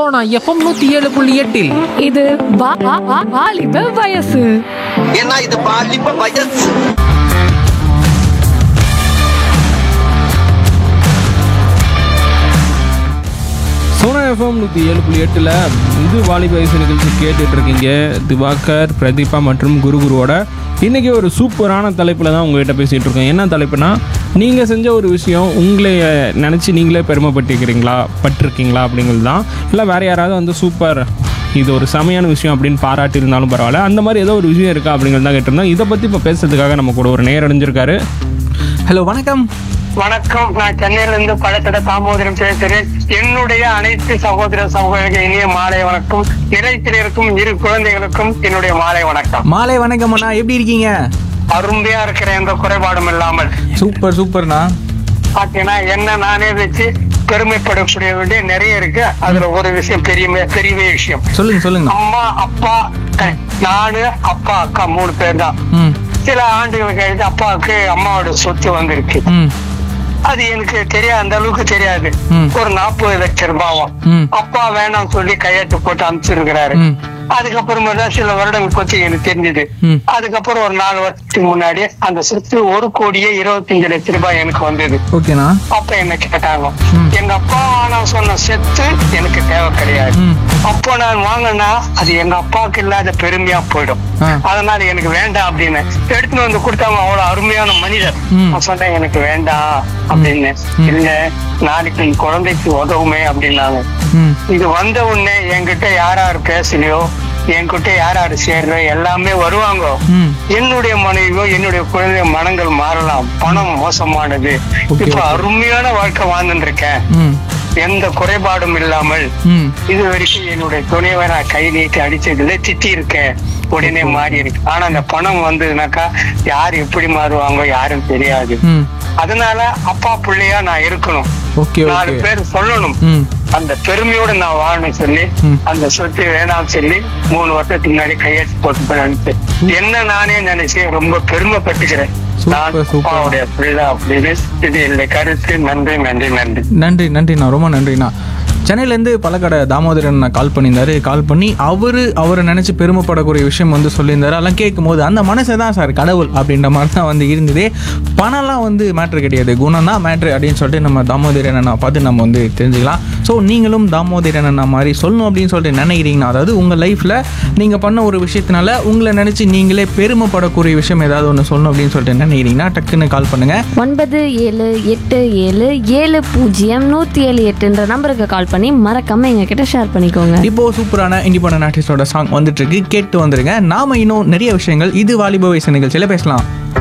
Sona FM நூத்தி ஏழு புள்ளி எட்டில் இது வா- வா- வா- வாலிப வயசு ஏன்னா இது பாலிப்ப வயசு சோனா எஃப்எம் நூற்றி ஏழு புள்ளி எட்டில் இது வாலிப வயசு நிகழ்ச்சி கேட்டுட்டு இருக்கீங்க திவாகர் பிரதீபா மற்றும் குரு குருவோட இன்றைக்கி ஒரு சூப்பரான தலைப்பில் தான் உங்ககிட்ட பேசிகிட்டு இருக்கோம் என்ன தலைப்புனா நீங்கள் செஞ்ச ஒரு விஷயம் உங்களை நினச்சி நீங்களே பெருமைப்பட்டிருக்கிறீங்களா பட்டிருக்கீங்களா அப்படிங்கிறது தான் இல்லை வேறு யாராவது வந்து சூப்பர் இது ஒரு செமையான விஷயம் அப்படின்னு பாராட்டி இருந்தாலும் பரவாயில்ல அந்த மாதிரி ஏதோ ஒரு விஷயம் இருக்கா அப்படிங்கிறது தான் கேட்டிருந்தோம் இதை பற்றி இப்போ பேசுறதுக்காக நம்ம கூட ஒரு நேர் அடைஞ்சிருக்காரு ஹலோ வணக்கம் வணக்கம் நான் சென்னையில இருந்து பழத்தட தாமோதரம் பேசுகிறேன் என்னுடைய அனைத்து சகோதர சகோதரிகள் இனிய மாலை வணக்கம் நிலைத்திலிருக்கும் இரு குழந்தைகளுக்கும் என்னுடைய மாலை வணக்கம் மாலை வணக்கம் அண்ணா எப்படி இருக்கீங்க அருமையா இருக்கிற எந்த குறைபாடும் இல்லாமல் சூப்பர் சூப்பர்ண்ணா பாத்தீங்கன்னா என்ன நானே வச்சு பெருமைப்படக்கூடிய வேண்டிய நிறைய இருக்கு அதுல ஒரு விஷயம் பெரிய பெரிய விஷயம் சொல்லுங்க சொல்லுங்க அம்மா அப்பா அஹ், நானு அப்பா அக்கா மூணு பேர் தான் ம் சில ஆண்டுகள் கழித்து அப்பாவுக்கு அம்மாவோட சொத்து வந்திருக்கு ம் அது எனக்கு தெரியாது அந்த அளவுக்கு தெரியாது ம். ஒரு நாற்பது லட்சம் ரூபாவும் ம். அப்பா வேணாம் சொல்லி கையெழுத்து போட்டு அனுப்பிச்சிருக்கிறாரு ம். அதுக்கப்புறமா தான் சில வருடங்கள் பத்தி எனக்கு தெரிஞ்சது ம். அதுக்கப்புறம் ஒரு நாலு வருஷத்துக்கு முன்னாடி அந்த சொத்து ஒரு கோடியே இருபத்தஞ்சு லட்சம் ரூபாய் எனக்கு வந்தது ஓகேண்ணா அப்ப என்ன கேட்டாங்க ம். எங்க அப்பா நான் சொன்ன செத்து எனக்கு தேவை கிடையாது ம். அப்போ நான் வாங்கினா அது எங்க அப்பாவுக்கு இல்லாத பெருமையா போயிடும் ஆ. அதனால எனக்கு வேண்டாம் அப்படின்னு எடுத்துன்னு வந்து கொடுத்தாங்க அவ்வளவு அருமையான மனிதர் ம். நான் சொன்னேன் எனக்கு வேண்டாம் அப்படின்னு இல்ல நாளைக்கு என் குழந்தைக்கு உதவுமே அப்படின்னாங்க ம் இது வந்த உடனே என்கிட்ட யார் யார் பேசலையோ என்கிட்ட யார் யார் சேர்றோ எல்லாமே வருவாங்க ம் என்னுடைய மனைவியோ என்னுடைய குழந்தை மனங்கள் மாறலாம் பணம் மோசமானது Okay, இப்ப okay. அருமையான வாழ்க்கை வாழ்ந்துட்டு இருக்கேன் ம் எந்த குறைபாடும் இல்லாமல் ம் இது வரைக்கும் என்னுடைய துணைவை நான் கை நீட்டி அடிச்சதுல திட்டி இருக்கேன் உடனே மாறி இருக்கு ஆனா அந்த பணம் வந்ததுனாக்கா யார் எப்படி மாறுவாங்க யாரும் தெரியாது ம் அதனால அப்பா பிள்ளையா நான் இருக்கணும் ஓகே நாலு ஓகே பேர் சொல்லணும் ம் அந்த பெருமையோட நான் வாழணும் சொல்லி ம். அந்த சொத்து வேணாம் சொல்லி மூணு வருஷத்துக்கு முன்னாடி கையெழுத்து போட்டு போயிட்டு என்ன நானே நினைச்சு ரொம்ப பெருமைப்பட்டுக்கிறேன் நான் சூப்பர், சூப்பர். அப்பாவுடைய பிள்ளை அப்படின்னு இது என்னுடைய கருத்து நன்றி நன்றி நன்றி நன்றி நன்றிண்ணா ரொம்ப நன்றிண்ணா சென்னையிலேருந்து பழக்கடை தாமோதரன் நான் கால் பண்ணியிருந்தாரு கால் பண்ணி அவர் அவரை நினச்சி பெருமைப்படக்கூடிய விஷயம் வந்து சொல்லியிருந்தாரு அதெல்லாம் கேட்கும்போது அந்த மனசு தான் சார் கடவுள் அப்படின்ற மாதிரி தான் வந்து இருந்ததே பணம்லாம் வந்து மேட்ரு கிடையாது குணம் தான் மேட்ரு அப்படின்னு சொல்லிட்டு நம்ம தாமோதரன் அண்ணா பார்த்து நம்ம வந்து தெரிஞ்சுக்கலாம் ஸோ நீங்களும் தாமோதரன் அண்ணா மாதிரி சொல்லணும் அப்படின்னு சொல்லிட்டு நினைக்கிறீங்கன்னா அதாவது உங்கள் லைஃப்பில் நீங்கள் பண்ண ஒரு விஷயத்தினால உங்களை நினச்சி நீங்களே பெருமைப்படக்கூடிய விஷயம் ஏதாவது ஒன்று சொல்லணும் அப்படின்னு சொல்லிட்டு நினைக்கிறீங்கன்னா டக்குன்னு கால் பண்ணுங்கள் ஒன்பது ஏழு எட்டு ஏழு ஏழு பூஜ்ஜியம் நூற்றி ஏழு எட்டுன்ற நம்பருக்கு கால் பண்ணி மறக்காம எங்ககிட்ட ஷேர் பண்ணிக்கோங்க இப்போ சூப்பரான இண்டிபெண்டன்ட் ஆர்டிஸ்டோட சாங் வந்துட்டு இருக்கு கேட்டு வந்துருங்க நாம இன்னும் நிறைய விஷயங்கள் இது வாலிப வயசு நிகழ்ச்சியில பேசலாம்